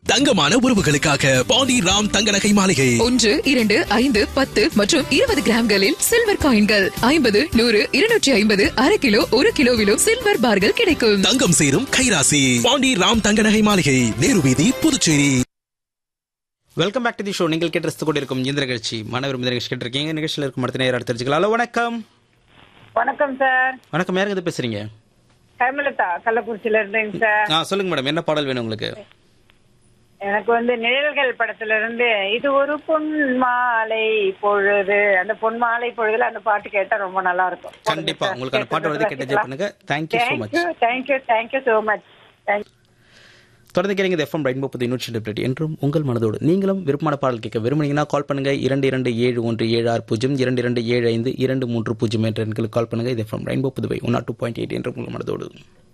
தங்கமான உறவுகளுக்காக பாண்டி ராம் தங்க நகை மாளிகை ஒன்று இரண்டு ஐந்து பத்து மற்றும் இருபது கிராம்களில் சில்வர் காயின்கள் ஐம்பது நூறு இருநூற்றி ஐம்பது அரை கிலோ ஒரு கிலோவிலும் சில்வர் பார்கள் கிடைக்கும் தங்கம் சேரும் கைராசி பாண்டி ராம் தங்க நகை மாளிகை நேரு வீதி Puducherry welcome back to the show நீங்கள் கேட்டு ரசித்துக் கொண்டிருக்கும் இந்த நிகழ்ச்சி மாணவர் இந்த நிகழ்ச்சி கேட்டிருக்கீங்க நிகழ்ச்சியில் இருக்கும் அடுத்த நேரம் தெரிஞ்சுக்கலாம் ஹலோ வணக்கம் வணக்கம் சார் வணக்கம் யாருங்க இது பேசுறீங்க ஹேமலதா கள்ளக்குறிச்சியில இருந்தேங்க சார் ஆ சொல்லுங்க மேடம் என்ன பாடல் வேணும் உங்களுக்கு எனக்கு வந்து நிழல்கள் படத்துல இருந்து இது ஒரு பொன் மாலை பொழுது அந்த பொன் மாலை பொழுதுல அந்த பாட்டு கேட்டா ரொம்ப நல்லா இருக்கும் கண்டிப்பா உங்களுக்கு அந்த பாட்டு வருது கேட்டு என்ஜாய் பண்ணுங்க thank you so much thank you thank you thank you so much thank you தொடர்ந்து கேளுங்க எஃப்எம் ரைட் முப்பது நூற்றி டெப்ளேட் என்றும் உங்கள் மனதோடு நீங்களும் விருப்பமான பாடல் கேட்க விரும்புனீங்கன்னா கால் பண்ணுங்க இரண்டு இரண்டு ஏழு ஒன்று ஏழு ஆறு பூஜ்ஜியம் இரண்டு இரண்டு ஏழு ஐந்து இரண்டு மூன்று பூஜ்ஜியம் என்ற எண்களுக்கு கால் பண்ணுங்க இது FM Rainbow Puduvai one two point eight என்று உங்கள் மனதோடு